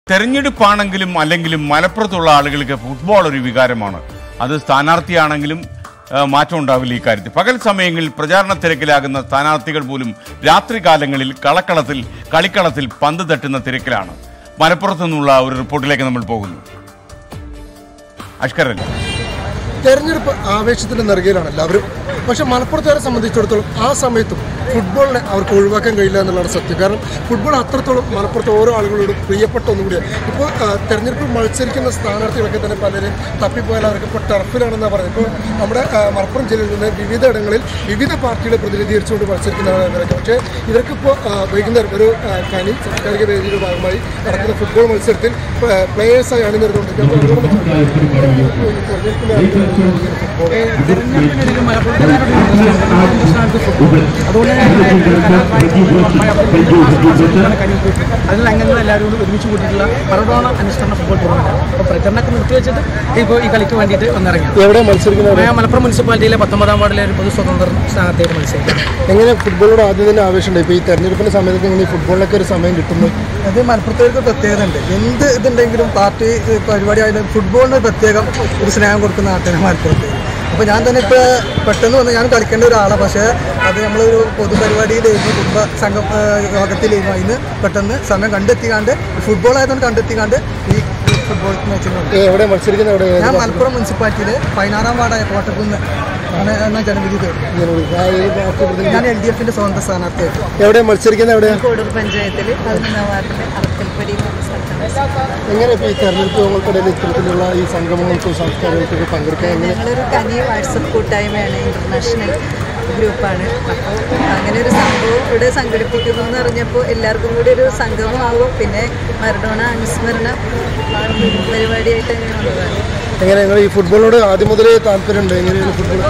തെരഞ്ഞെടുപ്പാണെങ്കിലും അല്ലെങ്കിലും മലപ്പുറത്തുള്ള ആളുകൾക്ക് ഫുട്ബോൾ ഒരു വികാരമാണ് അത് സ്ഥാനാർത്ഥിയാണെങ്കിലും ആ, മാറ്റം ഉണ്ടാവില്ല ഈ കാര്യത്തിൽ പകൽ സമയങ്ങളിൽ പ്രചാരണ തിരക്കിലാകുന്ന സ്ഥാനാർത്ഥികൾ പോലും രാത്രികാലങ്ങളിൽ കളക്കളത്തിൽ കളിക്കളത്തിൽ പന്ത് തട്ടുന്ന തിരക്കിലാണ് മലപ്പുറത്തു നിന്നുള്ള ഒരു റിപ്പോർട്ടിലേക്ക് നമ്മൾ പോകുന്നു അഷ്കരല്ലേ തെരഞ്ഞെടുപ്പ് ആവേശത്തിന്റെ നെറുകയിലാണ് എല്ലാവരും പക്ഷെ മലപ്പുറത്തുകാരെ സംബന്ധിച്ചിടത്തോളം ആ സമയത്തും ഫുട്ബോളിനെ അവർക്ക് ഒഴിവാക്കാൻ കഴിയില്ല എന്നുള്ളതാണ് സത്യം കാരണം ഫുട്ബോൾ അത്രത്തോളം മലപ്പുറത്ത് ഓരോ ആളുകളോടും പ്രിയപ്പെട്ട ഒന്നും കൂടിയാണ് ഇപ്പോൾ ആ, തെരഞ്ഞെടുപ്പിൽ മത്സരിക്കുന്ന സ്ഥാനാർത്ഥികളൊക്കെ തന്നെ പലരും തപ്പിപ്പോയാൽ അവർക്ക് ഇപ്പോൾ ടർഫിലാണെന്നാണ് പറയുന്നത് ഇപ്പോൾ നമ്മുടെ ആ, മലപ്പുറം ജില്ലയിൽ നിന്ന് വിവിധ ഇടങ്ങളിൽ വിവിധ പാർട്ടികളെ പ്രതിനിധീകരിച്ചുകൊണ്ട് മത്സരിക്കുന്നവരാണ് ഇവരൊക്കെ പക്ഷേ ഇവർക്കിപ്പോൾ ആ, വൈകുന്നേരം ഒരു ആ, കനി സാംസ്കാരിക വേദിയുടെ ഭാഗമായി നടക്കുന്ന ഫുട്ബോൾ മത്സരത്തിൽ പ്ലേയേഴ്സായി അണിനിരുന്നുകൊണ്ട് തിരഞ്ഞെടുപ്പിനിടയിൽ മലപ്പുറത്തുകാരുടെ അതുകൊണ്ട് അതിൽ അംഗങ്ങൾ എല്ലാവരും കൂടി ഒരുമിച്ച് കൂട്ടിയിട്ടുള്ള മറഡോണ അനുഷ്ഠാന ഫുട്ബോൾ ടൂർണമെന്റ് അപ്പോൾ പ്രചരണമൊക്കെ നിർത്തി വെച്ചിട്ട് ഇപ്പോൾ ഈ കളിക്ക് വേണ്ടിയിട്ട് വന്നിറങ്ങി എവിടെ മത്സരിക്കുന്നത് ഞാൻ മലപ്പുറം മുനിസിപ്പാലിറ്റിയിലെ പത്തൊമ്പതാം വാർഡിലെ ഒരു പൊതു സ്വതന്ത്ര സ്ഥാനത്തേക്ക് മത്സരിക്കും എങ്ങനെ ഫുട്ബോളോട് ആദ്യം തന്നെ ആവേശമുണ്ട് ഇപ്പോൾ ഈ തെരഞ്ഞെടുപ്പിന്റെ സമയത്ത് ഇങ്ങനെ ഈ ഫുട്ബോളിലൊക്കെ ഒരു സമയം കിട്ടുന്നു അത് മലപ്പുറത്തേക്ക് പ്രത്യേകത ഉണ്ട് എന്ത് ഇതുണ്ടെങ്കിലും പാർട്ടി ഏഹ്, പരിപാടി ആയാലും ഫുട്ബോളിന് ഒരു പ്രത്യേകം ഒരു സ്നേഹം കൊടുക്കുന്ന നാട്ടിലാണ് മലപ്പുറത്ത് അപ്പോൾ ഞാൻ തന്നെ ഇപ്പോൾ പെട്ടെന്ന് വന്ന് ഞാൻ കളിക്കേണ്ട ഒരാളാണ് പക്ഷേ അത് നമ്മളൊരു പൊതുപരിപാടിയിലായിരുന്നു കുടുംബ സംഘം ഏഹ്, യോഗത്തിലായിരുന്നു അതിന് പെട്ടെന്ന് സമയം കണ്ടെത്തിക്കാണ്ട് ഫുട്ബോൾ ആയതുകൊണ്ട് കണ്ടെത്തിക്കാണ്ട് ഈ ഫുട്ബോൾ മാച്ചിനുണ്ട് ഏ, എവിടെ മത്സരിക്കുന്നത് എവിടെ ഞാൻ മലപ്പുറം മുനിസിപ്പാലിറ്റിയിലെ പതിനാറാം വാർഡായ കോട്ടക്കുന്ന് ആണ് എന്ന ജനവിധി തേടുന്നത് ആ, ഏത് പാർട്ടി പ്രതിനിധി? ഞാൻ എൽ ഡി എഫിൻ്റെ സ്വതന്ത്ര സ്ഥാനാർത്ഥിയായിട്ട് എവിടെ മത്സരിക്കുന്നത് എവിടെ കോടൂർ പഞ്ചായത്തിൽ പതിനൊന്നാം വാർഡിലെ അറക്കൽപ്പടി എന്ന സ്ഥലത്താണ് എങ്ങനെ ഇപ്പോൾ ഈ തെരഞ്ഞെടുപ്പുകൾക്കിടയിൽ ഇത്തരത്തിലുള്ള ഈ സംഗമങ്ങൾക്കും സംസ്കാരങ്ങൾക്കൊക്കെ പങ്കെടുക്കാൻ എങ്ങനെ ഞങ്ങളൊരു കനി വാട്സപ്പ് കൂട്ടായ്മയാണ് ഇന്റർനാഷണൽ ഗ്രൂപ്പാണ് അപ്പോൾ അങ്ങനെ ഒരു സംഭവം ഇവിടെ സംഘടിപ്പിക്കുന്നു എന്ന് അറിഞ്ഞപ്പോൾ എല്ലാവർക്കും കൂടി ഒരു സംഗമമാവും പിന്നെ മരഡോണ അനുസ്മരണ പരിപാടിയായിട്ട് അങ്ങനെ വന്നതാണ് എങ്ങനെ നിങ്ങൾ ഈ ഫുട്ബോളിനോട് ആദ്യം മുതലേ താല്പര്യമുണ്ട് എങ്ങനെയാണ് ഫുട്ബോൾ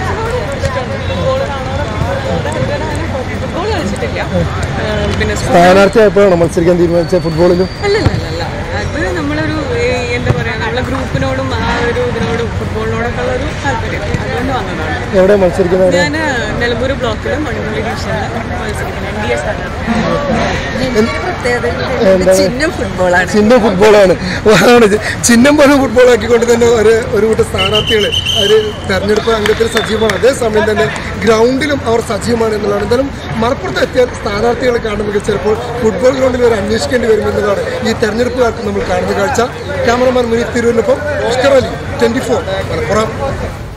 ഫുട്ബോൾ കളിച്ചിട്ടില്ല പിന്നെ സ്ഥാനാർത്ഥിയായപ്പോഴാണോ മത്സരിക്കാൻ തീരുമാനിച്ച ഫുട്ബോളിലും അല്ലല്ലല്ല അത് നമ്മളൊരു ഏ, എന്താ പറയുക നമ്മളെ ഗ്രൂപ്പിനോടും ആ ഒരു ഇതിനോടും ഫുട്ബോളിനോടൊക്കെ ഉള്ള ഒരു താല്പര്യം അതുകൊണ്ട് വന്നതാണ് എവിടെ മത്സരിക്കുന്നത് എവിടെ? ഞാൻ നിലമ്പൂർ ബ്ലോക്കിലും മണിപ്പൂർ ഡിവിഷനിലും മത്സരിക്കുന്നത് എൻ ഡി എ സ്ഥാനാർത്ഥി ഇതിന്റെ പ്രത്യേകത ഇതിന്റെ ചിഹ്നം ഫുട്ബോളാണ് ചിഹ്നം ഫുട്ബോളാണ് അതാണ് ഇത്. ചിഹ്നം പോലും ഫുട്ബോൾ ആക്കിക്കൊണ്ട് തന്നെ ഒരു ഒരു കൂട്ടം സ്ഥാനാർത്ഥികൾ അവർ തെരഞ്ഞെടുപ്പ് അംഗത്തിൽ സജീവമാണ് അതേസമയം തന്നെ ഗ്രൗണ്ടിലും അവർ സജീവമാണ് എന്നുള്ളതാണ് എന്തായാലും മലപ്പുറത്ത് എത്തിയാൽ സ്ഥാനാർത്ഥികളെ കാണുമെങ്കിൽ ചിലപ്പോൾ ഫുട്ബോൾ ഗ്രൗണ്ടിൽ വരെ അന്വേഷിക്കേണ്ടി വരുമെന്നുള്ളതാണ് ഈ തെരഞ്ഞെടുപ്പ് കാലത്ത് നമ്മൾ കാണുന്ന കാഴ്ച ക്യാമറമാൻ മുനീത് തിരൂരിനൊപ്പം അഷ്കർ അലി ട്വന്റി ഫോർ മലപ്പുറം